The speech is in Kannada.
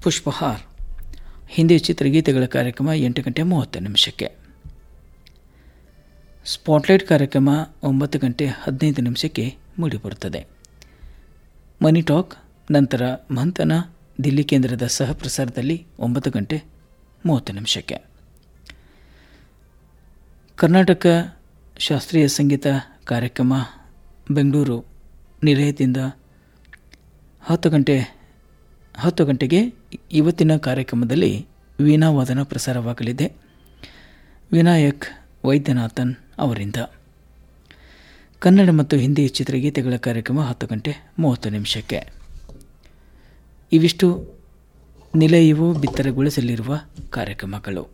ಪುಷ್ಪಹಾರ್ ಹಿಂದಿ ಚಿತ್ರಗೀತೆಗಳ ಕಾರ್ಯಕ್ರಮ ಎಂಟು ಗಂಟೆ ಮೂವತ್ತು ನಿಮಿಷಕ್ಕೆ ಸ್ಪಾಟ್ಲೈಟ್ ಕಾರ್ಯಕ್ರಮ ಒಂಬತ್ತು ಗಂಟೆ ಹದಿನೈದು ನಿಮಿಷಕ್ಕೆ ಮೂಡಿಬರುತ್ತದೆ ಮನಿ ಟಾಕ್ ನಂತರ ಮಂಥನ ದಿಲ್ಲಿ ಕೇಂದ್ರದ ಸಹ ಪ್ರಸಾರದಲ್ಲಿ ಒಂಬತ್ತು ಗಂಟೆ ಮೂವತ್ತು ನಿಮಿಷಕ್ಕೆ ಕರ್ನಾಟಕ ಶಾಸ್ತ್ರೀಯ ಸಂಗೀತ ಕಾರ್ಯಕ್ರಮ ಬೆಂಗಳೂರು ನಿಲಯದಿಂದ ಹತ್ತು ಗಂಟೆ ಹತ್ತು ಗಂಟೆಗೆ ಇವತ್ತಿನ ಕಾರ್ಯಕ್ರಮದಲ್ಲಿ ವೀಣಾವಾದನ ಪ್ರಸಾರವಾಗಲಿದೆ ವಿನಾಯಕ್ ವೈದ್ಯನಾಥನ್ ಅವರಿಂದ ಕನ್ನಡ ಮತ್ತು ಹಿಂದಿ ಚಿತ್ರಗೀತೆಗಳ ಕಾರ್ಯಕ್ರಮ ಹತ್ತು ಗಂಟೆ ಮೂವತ್ತು ನಿಮಿಷಕ್ಕೆ ಇವಿಷ್ಟು ನಿಲಯವು ಬಿತ್ತರಗೊಳಿಸಲಿರುವ ಕಾರ್ಯಕ್ರಮಗಳು